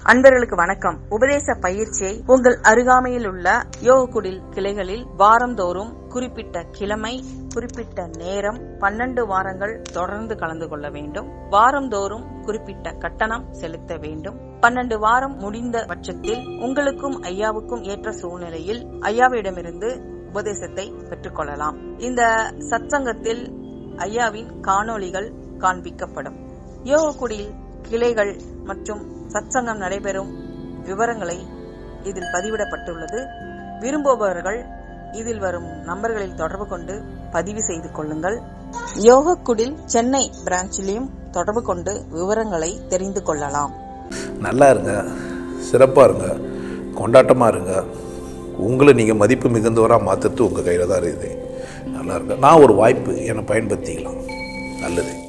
அன்பர்களுக்கு வணக்கம் உபதேச பயிற்சியை உங்கள் அருகாமையில் உள்ள யோகக்குடில் கிளைகளில் வாரந்தோறும் குறிப்பிட்ட கிழமை குறிப்பிட்ட நேரம் பன்னெண்டு வாரங்கள் தொடர்ந்து கலந்து கொள்ள வேண்டும் வாரந்தோறும் குறிப்பிட்ட கட்டணம் செலுத்த வேண்டும் பன்னெண்டு வாரம் முடிந்த பட்சத்தில் உங்களுக்கும் ஐயாவுக்கும் ஏற்ற சூழ்நிலையில் ஐயாவிடமிருந்து உபதேசத்தை பெற்றுக்கொள்ளலாம் இந்த சத்சங்கத்தில் ஐயாவின் காணொளிகள் காண்பிக்கப்படும் யோகக்குடியில் கிளைகள் மற்றும் சத்சங்கம் நடைபெறும் விவரங்களை இதில் பதிவிடப்பட்டுள்ளது விரும்புபவர்கள் இதில் வரும் நம்பர்களில் தொடர்பு கொண்டு பதிவு செய்து கொள்ளுங்கள் யோகக்குடில் சென்னை பிரான்ச்சிலையும் தொடர்பு கொண்டு விவரங்களை தெரிந்து கொள்ளலாம் நல்லா இருங்க சிறப்பாக இருங்க கொண்டாட்டமாக இருங்க உங்களை நீங்கள் மதிப்பு மிகுந்தவராக மாற்றுறது உங்கள் கையில் தான் இருக்குது நல்லா இருங்க நான் ஒரு வாய்ப்பு என்னை பயன்படுத்திக்கலாம் நல்லது